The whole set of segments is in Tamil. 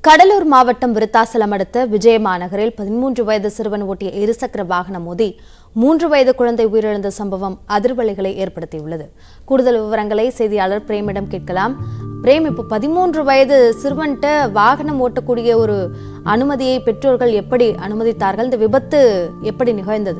கடலூர் மாவட்டம் விருத்தாசலம் அடுத்த விஜயமாநகரில் பதிமூன்று வயது சிறுவன் ஓட்டிய இருசக்கர வாகனம் மோதி மூன்று வயது குழந்தை உயிரிழந்த சம்பவம் அதிர்வலைகளை ஏற்படுத்தியுள்ளது கூடுதல் விவரங்களை செய்தியாளர் பிரேமிடம் கேட்கலாம் பிரேம் இப்போ பதிமூன்று வயது சிறுவன்கிட்ட வாகனம் ஓட்டக்கூடிய ஒரு அனுமதியை பெற்றோர்கள் எப்படி அனுமதித்தார்கள் இந்த விபத்து எப்படி நிகழ்ந்தது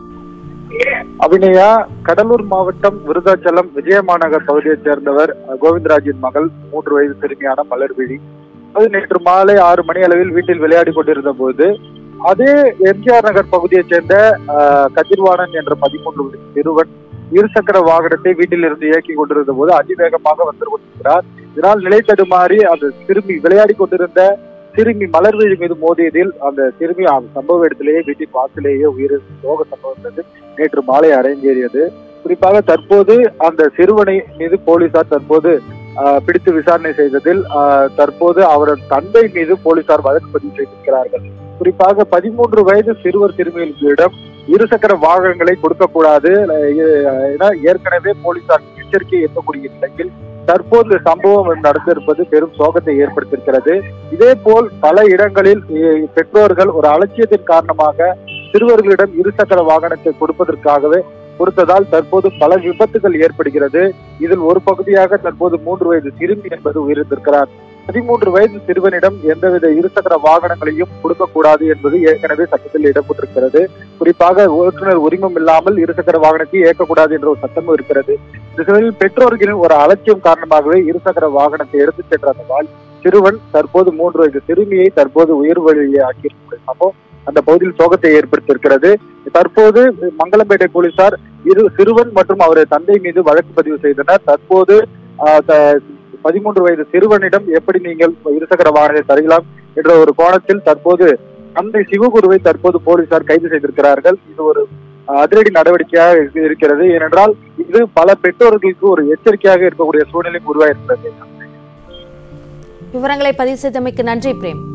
அபிநயா கடலூர் மாவட்டம் விருதாச்சலம் விஜயமாநகர் பகுதியைச் சேர்ந்தவர் அஹ், கோவிந்தராஜின் மகள் மூன்று வயது சிறுமியான மலர்விழி அது நேற்று மாலை ஆறு மணி அளவில் வீட்டில் விளையாடி கொண்டிருந்த போது அதே எம்ஜிஆர் நகர் பகுதியைச் சேர்ந்த அஹ், கதிர்வாணன் என்ற பதிமூன்று வயது சிறுவன் இருசக்கர வாகனத்தை வீட்டில் இருந்து இயக்கி கொண்டிருந்த போது அதிவேகமாக வந்து கொண்டிருக்கிறார் இதனால் நிலை தடுமாறி அந்த சிறுமி விளையாடி கொண்டிருந்த சிறுமி மலர்விழி மீது மோதியதில் அந்த சிறுமி அந்த சம்பவ இடத்திலேயே வீட்டின் வாசலேயே உயிர் சோக சம்பவம் இருந்தது நேற்று மாலை அரங்கேறியது குறிப்பாக தற்போது அந்த சிறுவனை மீது போலீசார் தற்போது ஆஹ், பிடித்து விசாரணை செய்ததில் ஆஹ், தற்போது அவரது தந்தை மீது போலீசார் வழக்கு பதிவு செய்திருக்கிறார்கள் குறிப்பாக பதிமூன்று வயது சிறுவர் சிறுமிகளிடம் இருசக்கர வாகனங்களை கொடுக்கக்கூடாது அஹ், என ஏற்கனவே போலீசார் எச்சரிக்கை ஏற்கக்கூடிய நிலையில் தற்போது இந்த சம்பவம் நடந்திருப்பது பெரும் சோகத்தை ஏற்படுத்தியிருக்கிறது இதே போல் பல இடங்களில் அஹ், பெற்றோர்கள் ஒரு அலட்சியத்தின் காரணமாக சிறுவர்களிடம் இருசக்கர வாகனத்தை கொடுப்பதற்காகவே கொடுத்ததால் தற்போது பல விபத்துகள் ஏற்படுகிறது இதில் ஒரு பகுதியாக தற்போது மூன்று வயது சிறுமி என்பது உயிரிழந்திருக்கிறார் பதிமூன்று வயது சிறுவனிடம் எந்தவித இருசக்கர வாகனங்களையும் கொடுக்கக்கூடாது என்பது ஏற்கனவே சட்டத்தில் இடம்பெற்றிருக்கிறது குறிப்பாக ஓட்டுநர் உரிமம் இல்லாமல் இருசக்கர வாகனத்தை இயக்கக்கூடாது என்ற ஒரு சட்டமும் இருக்கிறது இந்த சூழலில் பெற்றோர்களின் ஒரு அலட்சியம் காரணமாகவே இருசக்கர வாகனத்தை எடுத்துச் சென்ற அந்த வாழ் சிறுவன் தற்போது மூன்று வயது சிறுமியை தற்போது உயிர் வழியை ஆக்கியிருக்கிற சம்பவம் அந்த பகுதியில் சோகத்தை ஏற்படுத்தியிருக்கிறது தற்போது மங்களம்பேட்டை போலீசார் இரு சிறுவன் மற்றும் அவரது தந்தை மீது வழக்கு பதிவு செய்தனர் தற்போது ஆஹ், த- பதிமூன்று வயது சிறுவனிடம் எப்படி நீங்கள் இருசக்கர வாகனத்தை தருகலாம் என்ற ஒரு கோணத்தில் தற்போது தந்தை சிவகுருவை தற்போது போலீசார் கைது செய்திருக்கிறார்கள் இது ஒரு ஆஹ், அதிரடி நடவடிக்கையாக இருக்கு- இருக்கிறது ஏனென்றால் இது பல பெற்றோர்களுக்கு ஒரு எச்சரிக்கையாக இருக்கக்கூடிய சூழ்நிலை உருவாயிருக்கிறது விவரங்களை பதிவு செய்தமைக்கு நன்றி பிரேம்